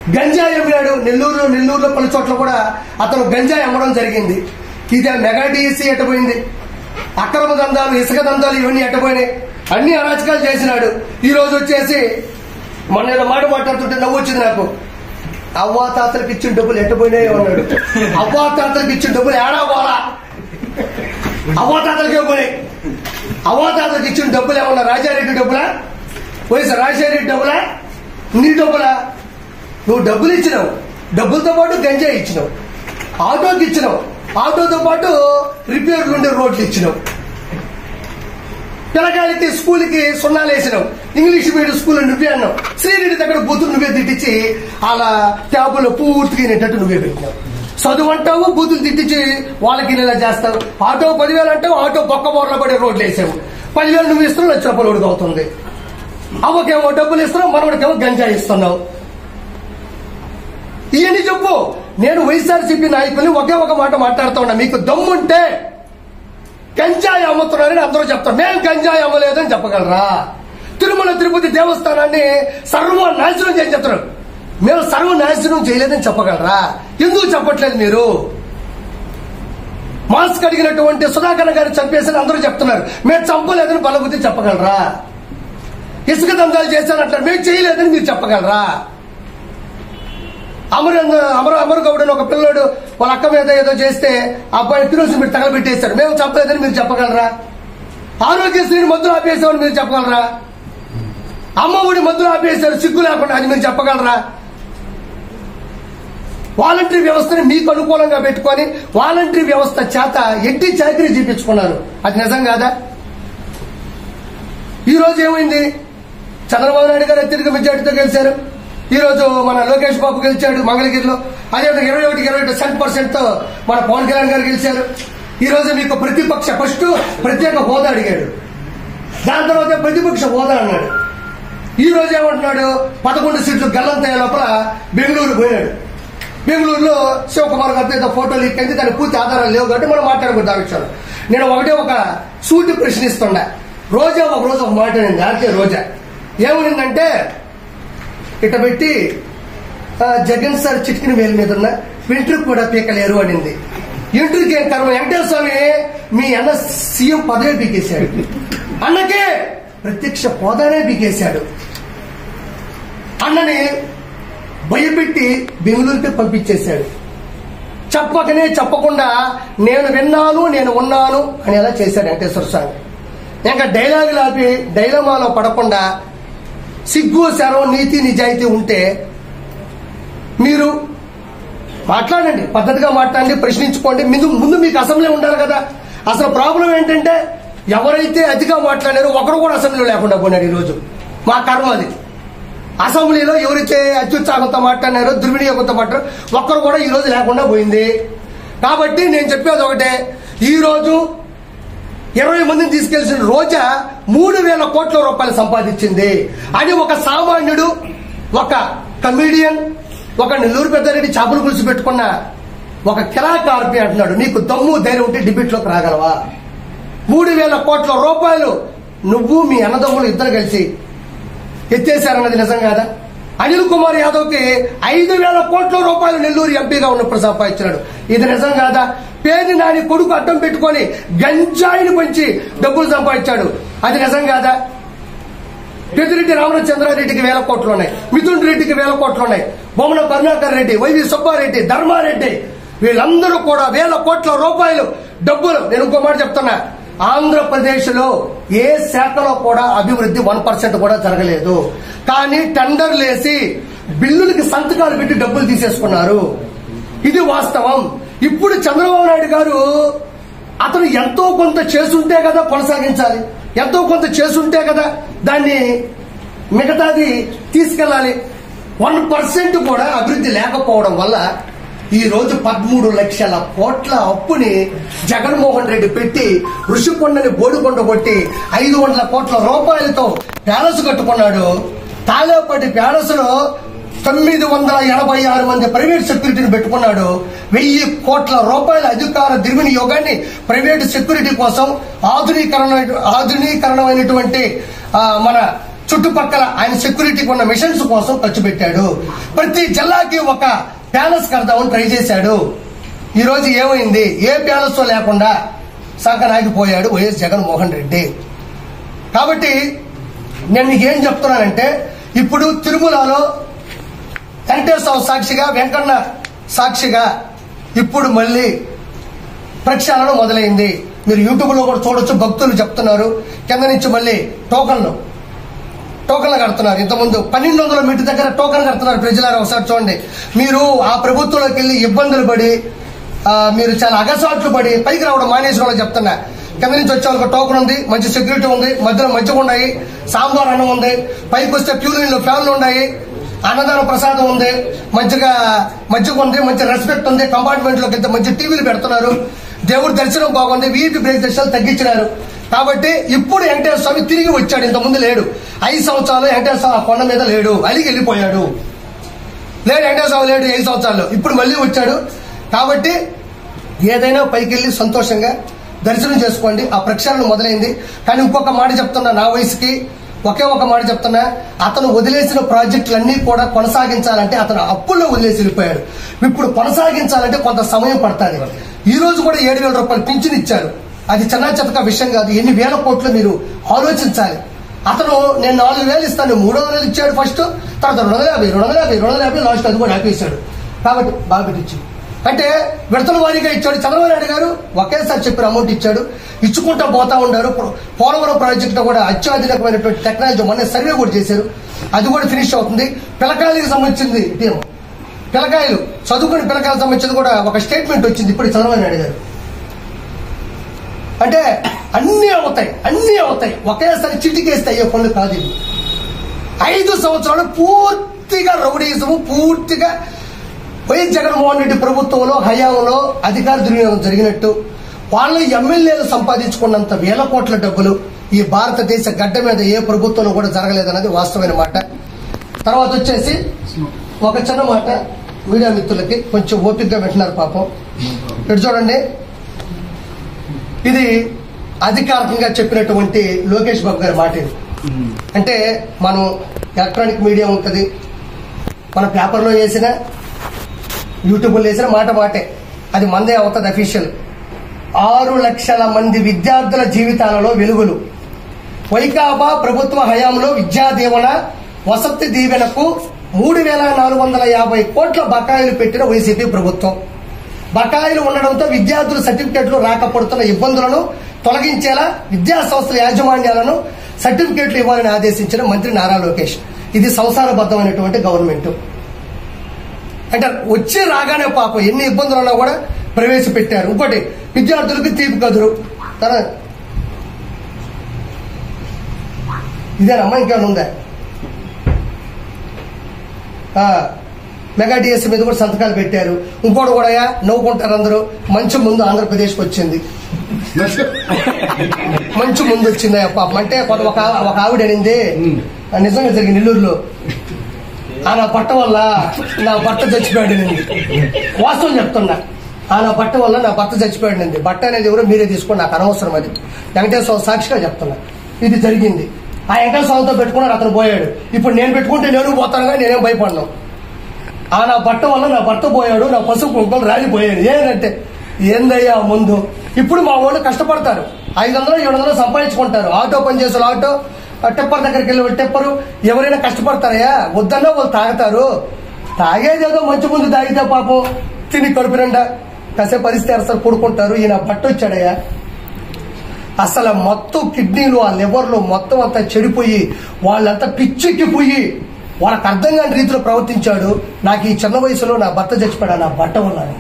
గంజాయి అమ్మాడు నెల్లూరు నెల్లూరులో పలు చోట్ల కూడా అతను గంజాయి అమ్మడం జరిగింది ఇది మెగా డిఎస్సీ ఎట్టపోయింది అక్రమ దందాలు ఇసుక దందాలు ఇవన్నీ ఎట్టపోయినాయి అన్ని అరాచకాలు చేసినాడు ఈ రోజు వచ్చేసి మొన్న ఏదో మాట మాట్లాడుతుంటే నవ్వు వచ్చింది నాకు అవ్వా తాతలకు ఇచ్చిన డబ్బులు ఎట్టపోయినాయి అన్నాడు అవ్వా తాతలకు ఇచ్చిన డబ్బులు ఏడా పోలా అవ్వా తాతలకే పోయి అవ్వా తాతలకు ఇచ్చిన డబ్బులు ఏమన్నా రాజారెడ్డి డబ్బులా వైఎస్ రాజారెడ్డి డబ్బులా నీ డబ్బులా నువ్వు డబ్బులు ఇచ్చినావు డబ్బులతో పాటు గంజాయి ఇచ్చినావు ఆటోకి ఇచ్చినావు ఆటోతో పాటు రిపేర్లు ఉండే రోడ్లు ఇచ్చినావు పిల్లకాయలకి స్కూల్కి సున్నాలు వేసినావు ఇంగ్లీష్ మీడియం స్కూల్ నువ్వే అన్నావు శ్రీరెడ్డి దగ్గర బూతులు నువ్వే తిట్టించి అలా ట్యాబులో పూర్తిగా వినేటట్టు నువ్వే పెట్టినావు చదువు అంటావు బూతులు తిట్టించి వాళ్ళకి ఇలా చేస్తావు ఆటో పదివేలు అంటావు ఆటో బొక్క బోర్ల పడే రోడ్లు వేసావు పదివేలు నువ్వు ఇస్తున్నావు లక్ష రూపాయలు ఉడికి అవుతుంది అవ్వకేమో డబ్బులు ఇస్తున్నావు మనవడికేమో గంజాయి ఇస్తున్నావు ఇవన్నీ చెప్పు నేను వైఎస్ఆర్సీపీ నాయకుల్ని ఒకే ఒక మాట మాట్లాడుతూ ఉన్నా మీకు దమ్ముంటే గంజాయి అమ్ముతున్నారని అందరూ చెప్తారు మేము గంజాయి అమ్మలేదని చెప్పగలరా తిరుమల తిరుపతి దేవస్థానాన్ని సర్వనాశనం చేసి చెప్తారు మేము సర్వనాశనం చేయలేదని చెప్పగలరా ఎందుకు చెప్పట్లేదు మీరు మాస్క్ అడిగినటువంటి సుధాకర్ గారు చంపేసని అందరూ చెప్తున్నారు మేము చంపలేదని బలబుద్ధి చెప్పగలరా ఇసుక దందాలు చేశానంటారు మేము చేయలేదని మీరు చెప్పగలరా అమర అమర అమర్ గౌడ్ అని ఒక పిల్లోడు వాళ్ళ అక్క మీద ఏదో చేస్తే ఆ అబ్బాయి కిరోసిన్ మీరు తగలబెట్టేశారు మేము చెప్పలేదని మీరు చెప్పగలరా ఆరోగ్యశ్రీని మందులు ఆపేసామని మీరు చెప్పగలరా అమ్మఒడి మందులు ఆపేశారు సిగ్గు లేకుండా అని మీరు చెప్పగలరా వాలంటరీ వ్యవస్థని మీకు అనుకూలంగా పెట్టుకొని వాలంటరీ వ్యవస్థ చేత ఎట్టి చాకరీ చూపించుకున్నారు అది నిజం కాదా ఈ రోజు ఏమైంది చంద్రబాబు నాయుడు గారు అత్యధిక మెజార్టీతో గెలిచారు ఈ రోజు మన లోకేష్ బాబు గెలిచాడు మంగళగిరిలో అదేవిధంగా ఇరవై ఒకటి ఇరవై ఒకటి సెంట్ పర్సెంట్ తో మన పవన్ కళ్యాణ్ గారు గెలిచారు ఈ రోజు మీకు ప్రతిపక్ష ఫస్ట్ ప్రత్యేక హోదా అడిగాడు దాని తర్వాత ప్రతిపక్ష హోదా అన్నాడు ఈ రోజు ఏమంటున్నాడు పదకొండు సీట్లు గల్లంతయ్యే లోపల బెంగళూరు పోయాడు బెంగళూరులో శివకుమార్ గారితో ఏదో ఫోటో లీక్ అయింది దాని పూర్తి ఆధారాలు లేవు కాబట్టి మనం మాట్లాడకూడదు ఆ విషయాలు నేను ఒకటే ఒక సూటి ప్రశ్నిస్తుండా రోజా ఒక రోజు ఒక మాట అనింది ఆర్కే రోజా ఏమనిందంటే ఇట పెట్టి ఆ, జగన్ సార్ చిటికిన వేలు మీద ఉన్న వెంట్రుకు కూడా పీకలేరు అనింది ఇంటికి ఏం కర్మ వెంకటేశ్వర స్వామి మీ అన్న సీఎం పదవే పీకేశాడు అన్నకే ప్రత్యక్ష హోదానే పీకేశాడు అన్నని భయపెట్టి బెంగళూరుకి పంపించేశాడు చెప్పకనే చెప్పకుండా నేను విన్నాను నేను ఉన్నాను అని ఎలా చేశాడు వెంకటేశ్వర స్వామి ఇంకా డైలాగులు ఆపి డైలమాలో పడకుండా సిగ్గు శరం నీతి నిజాయితీ ఉంటే మీరు మాట్లాడండి పద్ధతిగా మాట్లాడండి ప్రశ్నించుకోండి ముందు ముందు మీకు అసెంబ్లీ ఉండాలి కదా అసలు ప్రాబ్లం ఏంటంటే ఎవరైతే అతిగా మాట్లాడారో ఒకరు కూడా అసెంబ్లీలో లేకుండా పోయినారు ఈరోజు మా కర్మ అది అసెంబ్లీలో ఎవరైతే అత్యుత్సాహంతో మాట్లాడినారో దుర్వినియోగంతో మాట్లాడారో ఒక్కరు కూడా ఈ రోజు లేకుండా పోయింది కాబట్టి నేను చెప్పేది ఒకటే ఈ రోజు ఇరవై మందిని తీసుకెళ్లిన రోజా మూడు వేల కోట్ల రూపాయలు సంపాదించింది అది ఒక సామాన్యుడు ఒక కమీడియన్ ఒక నెల్లూరు పెద్దారెడ్డి చేపలు పులుసు పెట్టుకున్న ఒక కిరాకార్పి అంటున్నాడు నీకు దమ్ము ధైర్యం ఉంటే డిబేట్లోకి రాగలవా మూడు వేల కోట్ల రూపాయలు నువ్వు మీ అన్నదమ్ములు ఇద్దరు కలిసి ఎత్తేశారన్నది నిజం కాదా అనిల్ కుమార్ యాదవ్ కి ఐదు వేల కోట్ల రూపాయలు నెల్లూరు ఎంపీగా ఉన్నప్పుడు సంపాదించినాడు ఇది నిజం కాదా పేరు నాని కొడుకు అడ్డం పెట్టుకొని గంజాయిని పెంచి డబ్బులు సంపాదించాడు అది నిజం కాదా పెద్దిరెడ్డి రామచంద్రారెడ్డికి వేల కోట్లు ఉన్నాయి మిథున్ రెడ్డికి వేల కోట్లు ఉన్నాయి బొమ్మన కరుణాకర్ రెడ్డి వైవి సుబ్బారెడ్డి ధర్మారెడ్డి వీళ్ళందరూ కూడా వేల కోట్ల రూపాయలు డబ్బులు నేను ఇంకో మాట చెప్తున్నా ఆంధ్రప్రదేశ్ లో ఏ శాఖలో కూడా అభివృద్ధి వన్ పర్సెంట్ కూడా జరగలేదు కానీ టెండర్లు వేసి బిల్లులకి సంతకాలు పెట్టి డబ్బులు తీసేసుకున్నారు ఇది వాస్తవం ఇప్పుడు చంద్రబాబు నాయుడు గారు అతను ఎంతో కొంత చేసుంటే కదా కొనసాగించాలి ఎంతో కొంత చేసుంటే కదా దాన్ని మిగతాది తీసుకెళ్ళాలి వన్ పర్సెంట్ కూడా అభివృద్ధి లేకపోవడం వల్ల ఈ రోజు పదమూడు లక్షల కోట్ల అప్పుని జగన్మోహన్ రెడ్డి పెట్టి ఋషికొండని బోడికొండ కొట్టి ఐదు వందల కోట్ల రూపాయలతో ప్యాలెస్ కట్టుకున్నాడు తాలేపటి ప్యాలెస్ లో తొమ్మిది వందల ఎనభై ఆరు మంది ప్రైవేట్ సెక్యూరిటీని పెట్టుకున్నాడు వెయ్యి కోట్ల రూపాయల అధికార దుర్వినియోగాన్ని ప్రైవేట్ సెక్యూరిటీ కోసం ఆధునీకరణ ఆధునీకరణమైనటువంటి ఆ, మన చుట్టుపక్కల ఆయన సెక్యూరిటీకి ఉన్న మిషన్స్ కోసం ఖర్చు పెట్టాడు ప్రతి జిల్లాకి ఒక ప్యాలెస్ కడదామని ట్రై చేశాడు ఈ రోజు ఏమైంది ఏ ప్యాలెస్ లేకుండా సంకనాగిపోయాడు వైఎస్ జగన్మోహన్ రెడ్డి కాబట్టి నేను మీకు ఏం చెప్తున్నానంటే ఇప్పుడు తిరుమలలో వెంకటేశ్వర సాక్షిగా వెంకన్న సాక్షిగా ఇప్పుడు మళ్ళీ ప్రక్షాళన మొదలైంది మీరు యూట్యూబ్ లో కూడా చూడొచ్చు భక్తులు చెప్తున్నారు కింద నుంచి మళ్ళీ టోకన్లు టోకన్లు కడుతున్నారు ఇంతకుముందు పన్నెండు వందల మీటర్ దగ్గర టోకన్ కడుతున్నారు ప్రజలారా ఒకసారి చూడండి మీరు ఆ ప్రభుత్వంలోకి వెళ్ళి ఇబ్బందులు పడి ఆ, మీరు చాలా అగసాట్లు పడి పైకి రావడం మానేసిన వాళ్ళకి చెప్తున్నా కింద నుంచి వచ్చే వాళ్ళకి టోకన్ ఉంది మంచి సెక్యూరిటీ ఉంది మధ్యలో మంచిగా ఉన్నాయి సాంబార్ అన్నం ఉంది పైకి వస్తే ప్యూరిన్లో ఫ్యాన్లు ఉన్నాయి అన్నదాన ప్రసాదం ఉంది మంచిగా మజ్జిగ ఉంది మంచి రెస్పెక్ట్ ఉంది కంపార్ట్మెంట్ లోకి వెళ్తే మంచి టీవీలు పెడుతున్నారు దేవుడి దర్శనం బాగుంది వీపీ బ్రేక్ దర్శనాలు తగ్గించినారు కాబట్టి ఇప్పుడు వెంకటేశ్వర స్వామి తిరిగి వచ్చాడు ఇంత ముందు లేడు ఐదు సంవత్సరాలు వెంకటేశ్వర స్వామి ఆ కొండ మీద లేడు అలిగి వెళ్ళిపోయాడు లేడు వెంకటేశ్వర స్వామి లేడు ఐదు సంవత్సరాలు ఇప్పుడు మళ్ళీ వచ్చాడు కాబట్టి ఏదైనా పైకి వెళ్ళి సంతోషంగా దర్శనం చేసుకోండి ఆ ప్రక్షాళన మొదలైంది కానీ ఇంకొక మాట చెప్తున్నా నా వయసుకి ఒకే ఒక మాట చెప్తున్నా అతను వదిలేసిన ప్రాజెక్టులన్నీ కూడా కొనసాగించాలంటే అతను అప్పుల్లో వదిలేసి వెళ్ళిపోయాడు ఇప్పుడు కొనసాగించాలంటే కొంత సమయం పడుతుంది ఈ రోజు కూడా ఏడు వేల రూపాయలు పింఛన్ ఇచ్చారు అది చిన్న చితక విషయం కాదు ఎన్ని వేల కోట్లు మీరు ఆలోచించాలి అతను నేను నాలుగు వేలు ఇస్తాను మూడు వందలు ఇచ్చాడు ఫస్ట్ తర్వాత రెండు వందల యాభై రెండు వందల యాభై రెండు వందల యాభై లాస్ట్ అది కూడా ఆపేశాడు కాబట్టి బాగా పెట్టించి అంటే విడతల వారీగా ఇచ్చాడు చంద్రబాబు నాయుడు గారు ఒకేసారి చెప్పిన అమౌంట్ ఇచ్చాడు ఇచ్చుకుంటా పోతా ఉన్నారు పో- పోలవరం ప్రాజెక్ట్ కూడా అత్యాధునికమైనటువంటి టెక్నాలజీ మొన్న సర్వే కూడా చేశారు అది కూడా ఫినిష్ అవుతుంది పిలకాయలకు సంబంధించింది ఇదేమో పిలకాయలు చదువుకుని పిలకాయలకు సంబంధించింది కూడా ఒక స్టేట్మెంట్ వచ్చింది ఇప్పుడు చంద్రబాబు నాయుడు గారు అంటే అన్నీ అవుతాయి అన్నీ అవుతాయి ఒకేసారి చిటికేస్తే అయ్యే పనులు కాదు ఇది ఐదు సంవత్సరాలు పూర్తిగా రౌడీజము పూర్తిగా వైఎస్ జగన్మోహన్ రెడ్డి ప్రభుత్వంలో హయాంలో అధికార దుర్వినియోగం జరిగినట్టు వాళ్ళ ఎమ్మెల్యేలు సంపాదించుకున్నంత వేల కోట్ల డబ్బులు ఈ భారతదేశ గడ్డ మీద ఏ ప్రభుత్వంలో కూడా జరగలేదన్నది వాస్తవమైన మాట తర్వాత వచ్చేసి ఒక చిన్న మాట మీడియా మిత్రులకి కొంచెం ఓపికగా పెట్టినారు పాపం ఇటు చూడండి ఇది అధికారికంగా చెప్పినటువంటి లోకేష్ బాబు గారి మాట ఇది అంటే మనం ఎలక్ట్రానిక్ మీడియా ఉంటుంది మన పేపర్లో వేసిన యూట్యూబ్లో వేసిన మాట మాటే అది మందే అవుతుంది అఫీషియల్ ఆరు లక్షల మంది విద్యార్థుల జీవితాలలో వెలుగులు వైకాపా ప్రభుత్వ హయాంలో విద్యా దీవెన వసతి దీవెనకు మూడు వేల నాలుగు వందల యాభై కోట్ల బకాయిలు పెట్టిన వైసీపీ ప్రభుత్వం బకాయిలు ఉండడంతో విద్యార్థుల సర్టిఫికెట్లు రాకపోతున్న ఇబ్బందులను తొలగించేలా విద్యా సంస్థల యాజమాన్యాలను సర్టిఫికెట్లు ఇవ్వాలని ఆదేశించిన మంత్రి నారా లోకేష్ ఇది సంసారబద్ధమైనటువంటి గవర్నమెంట్ అంటే వచ్చి రాగానే పాపం ఎన్ని ఇబ్బందులు ఉన్నా కూడా ప్రవేశపెట్టారు ఇంకోటి విద్యార్థులకు తీపి కదురు తర్వాత ఇదేనమ్మా ఇంకేమైనా ఉందా ఆ, మెగా డిఎస్సీ మీద కూడా సంతకాలు పెట్టారు ఇంకోటి కూడా నవ్వుకుంటారు అందరూ మంచి ముందు ఆంధ్రప్రదేశ్కి వచ్చింది మంచి ముందు వచ్చింది పాపం అంటే కొంత ఒక ఒక ఆవిడ అనింది ఆ, నిజంగా జరిగింది నెల్లూరులో ఆ నా పట్ట వల్ల నా భర్త చచ్చిపోయాడు అనింది వాస్తవం చెప్తున్నా ఆ నా బట్ట వల్ల నా భర్త చచ్చిపోయాడు అనింది బట్ట అనేది ఎవరో మీరే తీసుకోండి నాకు అనవసరం అది వెంకటేశ్వర సాక్షిగా చెప్తున్నా ఇది జరిగింది ఆ వెంకటేశ్వర స్వామితో పెట్టుకున్నాడు అతను పోయాడు ఇప్పుడు నేను పెట్టుకుంటే నేను పోతాను కానీ నేనేం భయపడను ఆ నా బట్ట వల్ల నా భర్త పోయాడు నా పసుపు కుంకుమలు రాలిపోయాడు ఏంటంటే ఏందయ్యా ముందు ఇప్పుడు మా వాళ్ళు కష్టపడతారు ఐదు వందలు ఏడు వందలు సంపాదించుకుంటారు ఆటో పని చేసే వాళ్ళు ఆటో ఆ టిప్పర్ దగ్గరికి వెళ్ళి టిప్పరు ఎవరైనా కష్టపడతారయ్యా వద్దన్నా వాళ్ళు తాగుతారు తాగేదేదో మంచి ముందు తాగితే పాపం తిని కడుపు నిండా కాసేపు పరిస్థితి అసలు పడుకుంటారు ఈయన బట్ట వచ్చాడయ్యా అసలు మొత్తం కిడ్నీలు ఆ లివర్లు మొత్తం అంతా చెడిపోయి వాళ్ళంతా పిచ్చెక్కిపోయి వాళ్ళకి అర్థం కాని రీతిలో ప్రవర్తించాడు నాకు ఈ చిన్న వయసులో నా భర్త చచ్చిపోయాడు నా బట్ట ఉన్నాను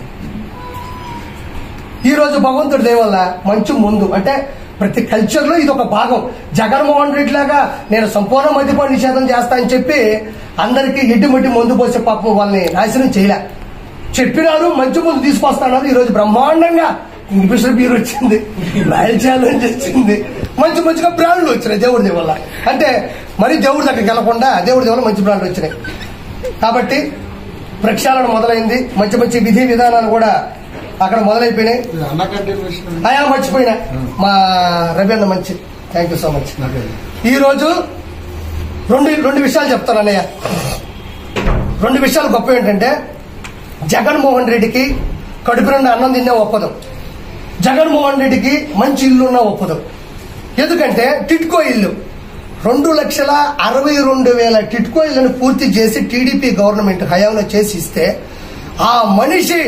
ఈ రోజు భగవంతుడి దయ వల్ల మంచి ముందు అంటే ప్రతి కల్చర్ లో ఇది ఒక భాగం జగన్మోహన్ రెడ్డి లాగా నేను సంపూర్ణ మద్యపాన నిషేధం చేస్తా అని చెప్పి అందరికీ ఎడ్డుమట్టి మందు పోసే పాపం వాళ్ళని నాశనం చేయలే చెప్పినారు మంచి ముందు తీసుకొస్తాను ఈ రోజు బ్రహ్మాండంగా ఇంగ్లీష్ బీర్ వచ్చింది రాయల్ ఛాలెంజ్ వచ్చింది మంచి మంచిగా బ్రాండ్లు వచ్చినాయి దేవుడి దయ వల్ల అంటే మరి దేవుడి దగ్గరికి వెళ్లకుండా దేవుడి దయ వల్ల మంచి బ్రాండ్లు వచ్చినాయి కాబట్టి ప్రక్షాళన మొదలైంది మంచి మంచి విధి విధానాలు కూడా అక్కడ మొదలైపోయినాయి అన్న కంటిన్యూషన్ ఆయా మర్చిపోయినా మా రవి అన్న మంచి థ్యాంక్ యూ సో మచ్ ఈ రోజు రెండు రెండు విషయాలు చెప్తాను అన్నయ్య రెండు విషయాలు గొప్ప ఏంటంటే జగన్మోహన్ రెడ్డికి కడుపు నిండా అన్నం తిన్నా ఒప్పదు జగన్మోహన్ రెడ్డికి మంచి ఇల్లు ఉన్నా ఒప్పదు ఎందుకంటే టిట్కో ఇల్లు రెండు లక్షల అరవై రెండు వేల టిట్కో ఇళ్లను పూర్తి చేసి టీడీపీ గవర్నమెంట్ హయాంలో చేసి ఇస్తే ఆ మనిషి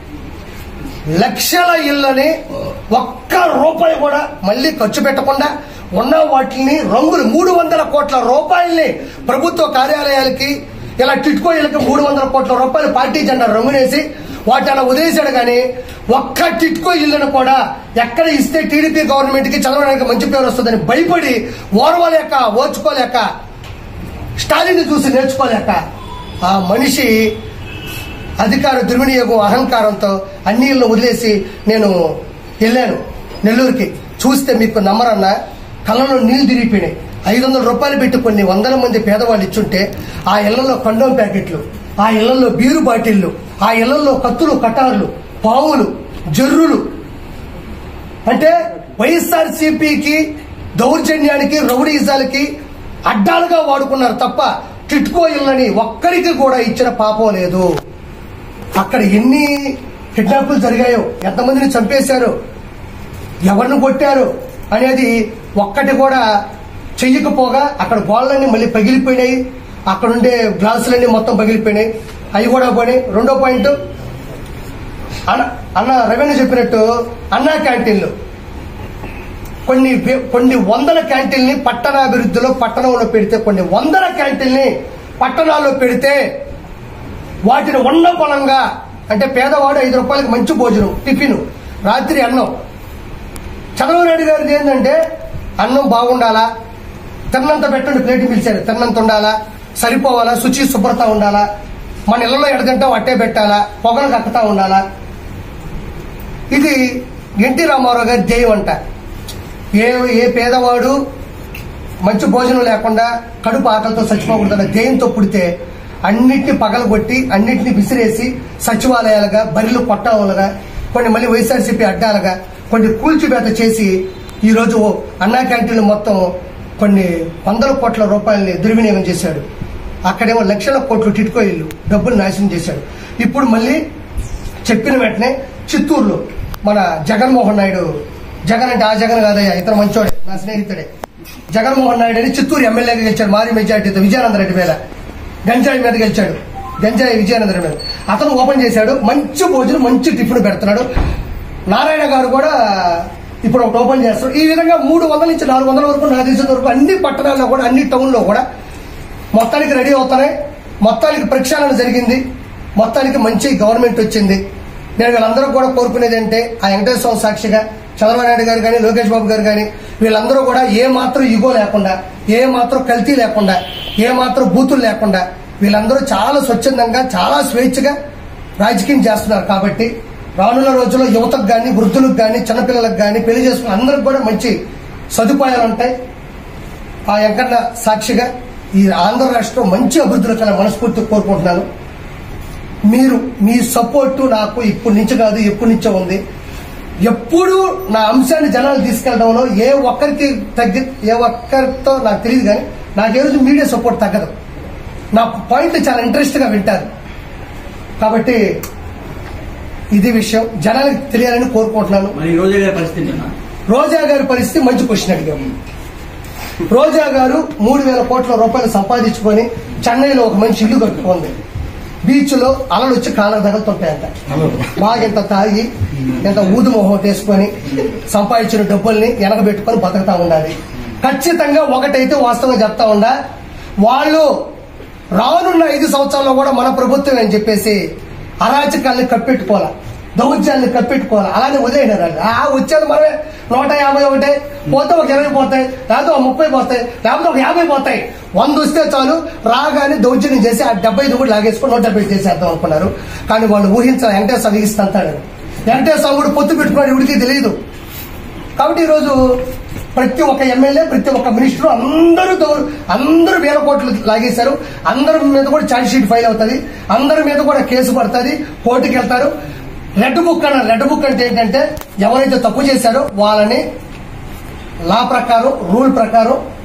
లక్షల ఇళ్ళని ఒక్క రూపాయి కూడా మళ్ళీ ఖర్చు పెట్టకుండా ఉన్న వాటిని రంగులు మూడు వందల కోట్ల రూపాయల్ని ప్రభుత్వ కార్యాలయాలకి ఇలా టిట్కో ఇళ్ళకి మూడు వందల కోట్ల రూపాయలు పార్టీ జెండా రంగునేసి వాటి అలా వదిలేశాడు కానీ ఒక్క టిట్కో ఇల్లును కూడా ఎక్కడ ఇస్తే టీడీపీ గవర్నమెంట్ కి చదవడానికి మంచి పేరు వస్తుందని భయపడి ఓర్వలేక ఓర్చుకోలేక స్టాలిన్ చూసి నేర్చుకోలేక ఆ మనిషి అధికార దుర్వినియోగం అహంకారంతో అన్ని ఇళ్ళు వదిలేసి నేను వెళ్ళాను నెల్లూరుకి చూస్తే మీకు నమ్మరన్నా కళ్ళలో నీళ్లు తిరిగిపోయినాయి ఐదు వందల రూపాయలు పెట్టి కొన్ని వందల మంది పేదవాళ్ళు ఇచ్చుంటే ఆ ఇళ్లలో కండోమ్ ప్యాకెట్లు ఆ ఇళ్లలో బీరు బాటిళ్లు ఆ ఇళ్లలో కత్తులు కటార్లు పావులు జర్రులు అంటే వైఎస్ఆర్ సిపికి దౌర్జన్యానికి రౌడీజాలకి అడ్డాలుగా వాడుకున్నారు తప్ప టిట్కో ఇళ్ళని ఒక్కరికి కూడా ఇచ్చిన పాపం లేదు అక్కడ ఎన్ని కిడ్నాపులు జరిగాయో ఎంతమందిని చంపేశారు ఎవరిని కొట్టారు అనేది ఒక్కటి కూడా చెయ్యకపోగా అక్కడ గోళ్ళన్నీ మళ్ళీ పగిలిపోయినాయి అక్కడ ఉండే గ్లాసులన్నీ మొత్తం పగిలిపోయినాయి అవి కూడా పోయినాయి రెండో పాయింట్ అన్న అన్న రవీణ చెప్పినట్టు అన్నా క్యాంటీన్లు కొన్ని వే- కొన్ని వందల క్యాంటీన్ని పట్టణాభివృద్ధిలో పట్టణంలో పెడితే కొన్ని వందల క్యాంటీన్ని పట్టణాల్లో పెడితే వాటిని ఉన్న పొలంగా అంటే పేదవాడు ఐదు రూపాయలకి మంచి భోజనం టిఫిన్ రాత్రి అన్నం చంద్రబాబు నాయుడు గారిది ఏంటంటే అన్నం బాగుండాలా తిన్నంత పెట్టండి ప్లేట్ పిలిచారు తిన్నంత ఉండాలా సరిపోవాలా శుచి శుభ్రత ఉండాలా మన ఇళ్లలో ఎడదంటాం అట్టే పెట్టాలా పొగలు కక్కుతా ఉండాలా ఇది ఎన్టీ రామారావు గారి ధ్యేయం అంట ఏ ఏ పేదవాడు మంచి భోజనం లేకుండా కడుపు ఆకలితో చచ్చిపోకూడదన్న ధ్యేయంతో పుడితే అన్నిటిని పగలగొట్టి అన్నిటిని విసిరేసి సచివాలయాలుగా బరిలు కొట్టాలుగా కొన్ని మళ్ళీ వైఎస్ఆర్సీపీ అడ్డాలుగా కొన్ని కూల్చివేత చేసి ఈ రోజు అన్నా క్యాంటీన్లు మొత్తం కొన్ని వందల కోట్ల రూపాయలని దుర్వినియోగం చేశాడు అక్కడేమో లక్షల కోట్లు టిట్కో ఇల్లు డబ్బులు నాశనం చేశాడు ఇప్పుడు మళ్ళీ చెప్పిన వెంటనే చిత్తూరులో మన జగన్మోహన్ నాయుడు జగన్ అంటే ఆ జగన్ కాదయ్యా ఇతను మంచోడే నా స్నేహితుడే జగన్మోహన్ నాయుడు అని చిత్తూరు ఎమ్మెల్యేగా గెలిచాడు మారి మెజార్టీతో విజయానంద రెడ్డి మీద గంజాయి మీద గెలిచాడు గంజాయి విజయానంద రెడ్డి మీద అతను ఓపెన్ చేశాడు మంచి భోజనం మంచి టిఫిన్ పెడుతున్నాడు నారాయణ గారు కూడా ఇప్పుడు ఒకటి ఓపెన్ చేస్తారు ఈ విధంగా మూడు వందల నుంచి నాలుగు వందల వరకు నాకు తెలిసిన వరకు అన్ని పట్టణాల్లో కూడా అన్ని టౌన్లో కూడా మొత్తానికి రెడీ అవుతున్నాయి మొత్తానికి ప్రక్షాళన జరిగింది మొత్తానికి మంచి గవర్నమెంట్ వచ్చింది నేను వీళ్ళందరూ కూడా కోరుకునేది అంటే ఆ వెంకటేశ్వర స్వామి సాక్షిగా చంద్రబాబు నాయుడు గారు కానీ లోకేష్ బాబు గారు కానీ వీళ్ళందరూ కూడా ఏ మాత్రం ఇగో లేకుండా ఏ మాత్రం కల్తీ లేకుండా ఏ మాత్రం బూతులు లేకుండా వీళ్ళందరూ చాలా స్వచ్ఛందంగా చాలా స్వేచ్ఛగా రాజకీయం చేస్తున్నారు కాబట్టి రానున్న రోజుల్లో యువతకు కానీ వృద్ధులకు కానీ చిన్నపిల్లలకు కానీ పెళ్లి చేసుకున్న అందరికి కూడా మంచి సదుపాయాలు ఉంటాయి ఆ వెంకన్న సాక్షిగా ఈ ఆంధ్ర రాష్ట్రం మంచి అభివృద్ధిలో కల మనస్ఫూర్తి కోరుకుంటున్నాను మీరు మీ సపోర్టు నాకు ఇప్పటి నుంచి కాదు ఎప్పటి నుంచో ఉంది ఎప్పుడు నా అంశాన్ని జనాలు తీసుకెళ్ళడంలో ఏ ఒక్కరికి తగ్గి ఏ ఒక్కరితో నాకు తెలియదు కానీ నాకు ఏ రోజు మీడియా సపోర్ట్ తగ్గదు నా పాయింట్ చాలా ఇంట్రెస్ట్ గా వింటారు కాబట్టి ఇది విషయం జనాలకు తెలియాలని కోరుకుంటున్నాను మరి ఈ రోజు గారి పరిస్థితి ఏంటన్నా? రోజా గారి పరిస్థితి మంచి క్వశ్చన్ అడిగాము రోజా గారు మూడు వేల కోట్ల రూపాయలు సంపాదించుకొని చెన్నైలో ఒక మంచి ఇల్లు కట్టుకుంది బీచ్ లో అలలు వచ్చి కాళ్ళకు తగులుతుంటాయంట బాగా ఇంత తాగి ఇంత ఊదు మొహం వేసుకొని సంపాదించిన డబ్బుల్ని వెనకబెట్టుకొని బతుకుతా ఉండాలి ఖచ్చితంగా ఒకటైతే వాస్తవంగా చెప్తా ఉండా వాళ్ళు రానున్న ఐదు సంవత్సరాల్లో కూడా మన ప్రభుత్వం అని చెప్పేసి అరాచకాల్ని కప్పెట్టుకోవాలా దౌర్జాన్ని కప్పెట్టుకోవాలి అలానే వదిలేయడారు వాళ్ళు. ఆ వచ్చేది మనమే నూట యాభై ఒకటే పోతే ఒక ఇరవై పోతాయి లేకపోతే ఒక ముప్పై పోతాయి లేకపోతే ఒక యాభై పోతాయి వంద వస్తే చాలు రాగానే దౌర్జన్యం చేసి ఆ డెబ్బై ఐదు కూడా లాగేసుకొని నూట డెబ్బై చేసేద్దాం అనుకున్నారు కానీ వాళ్ళు ఊహించాలి వెంకటేశ్వర ఇస్తాడు వెంకటేశ్వర కూడా పొత్తు పెట్టుకున్నాడు ఇవిడికి తెలియదు కాబట్టి ఈరోజు ప్రతి ఒక్క ఎమ్మెల్యే ప్రతి ఒక్క మినిస్టర్ అందరూ దౌ- అందరూ వేల కోట్లు లాగేశారు అందరి మీద కూడా ఛార్జ్ షీట్ ఫైల్ అవుతుంది అందరి మీద కూడా కేసు పడుతుంది కోర్టుకి వెళ్తారు రెడ్ బుక్ అన్న రెడ్ బుక్ అంటే ఏంటంటే ఎవరైతే తప్పు చేశారో వాళ్ళని లా ప్రకారం రూల్ ప్రకారం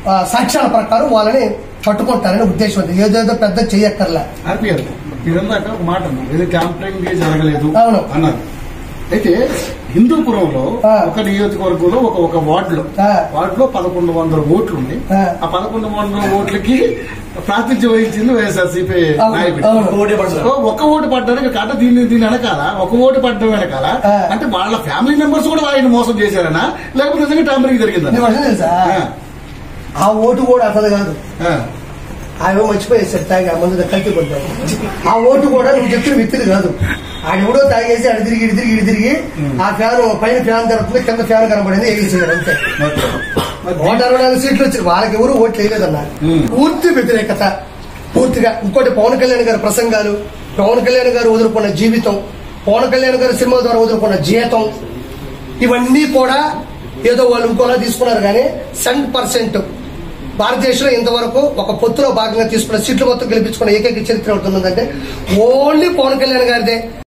ఆ, సాక్ష్యాల ప్రకారం వాళ్ళని పట్టుకుంటారని ఉద్దేశం ఉంది ఏదేదో పెద్ద చెయ్యక్కర్లే ఆర్పిఆర్ మీరందాక ఒక మాట అన్నారు ఇది క్యాంపెయిన్ జరగలేదు అవును. అన్నారు అయితే హిందూపురంలో ఆ. ఒక నియోజకవర్గంలో ఒక ఒక వార్డులో ఆ. వార్డులో పదకొండు వందల ఓట్లు ఉన్నాయి ఆ. ఆ పదకొండు వందల ఓట్లకి ప్రాతినిధ్యం వహించింది వైఎస్ఆర్సీపీ అవును, నాయకుడు అవును. ఓటే పడతారు. సో ఒక ఓటు పడ్డానికి కాట దీన్ని దీని వెనకాల ఒక ఓటు పడ్డం వెనకాల ఆ. అంటే వాళ్ళ ఫ్యామిలీ మెంబర్స్ కూడా ఆయన మోసం చేశారనా లేకపోతే నిజంగా టాంపరింగ్ జరిగిందా నీకు విషయం తెలుసా ఆ. ఆ ఓటు కూడా అసలు కాదు ఆ. ఆయన మర్చిపోయేసాడు తాగి ఆ మందు కలిసి కొట్టాడు ఆ ఓటు కూడా నువ్వు చెప్పిన వ్యక్తిది కాదు ఆడెవడో తాగేసి అడి తిరిగి ఇడి తిరిగి ఇడి తిరిగి ఆ ఫ్యాన్ పైన ఫ్యాన్ జరుగుతుంది కింద ఫ్యాన్ కనబడింది వేసేసాడు అంతే ఓకే. మరి నూట అరవై నాలుగు సీట్లు వచ్చి వాళ్ళకి ఎవరు ఓట్లు వేయలేదన్నారు ఉమ్. పూర్తి వ్యతిరేకత పూర్తిగా ఇంకోటి పవన్ కళ్యాణ్ గారి ప్రసంగాలు పవన్ కళ్యాణ్ గారు వదులుకున్న జీవితం పవన్ కళ్యాణ్ గారి సినిమా ద్వారా వదులుకున్న జీతం ఇవన్నీ కూడా ఏదో వాళ్ళు ఇంకోలా తీసుకున్నారు కానీ సెవెన్ పర్సెంట్ భారతదేశంలో ఇంతవరకు ఒక పొత్తులో భాగంగా తీసుకున్న సీట్లు మొత్తం గెలిపించుకున్న ఏకైక చరిత్ర అవుతుందంటే ఓన్లీ పవన్ కళ్యాణ్ గారిదే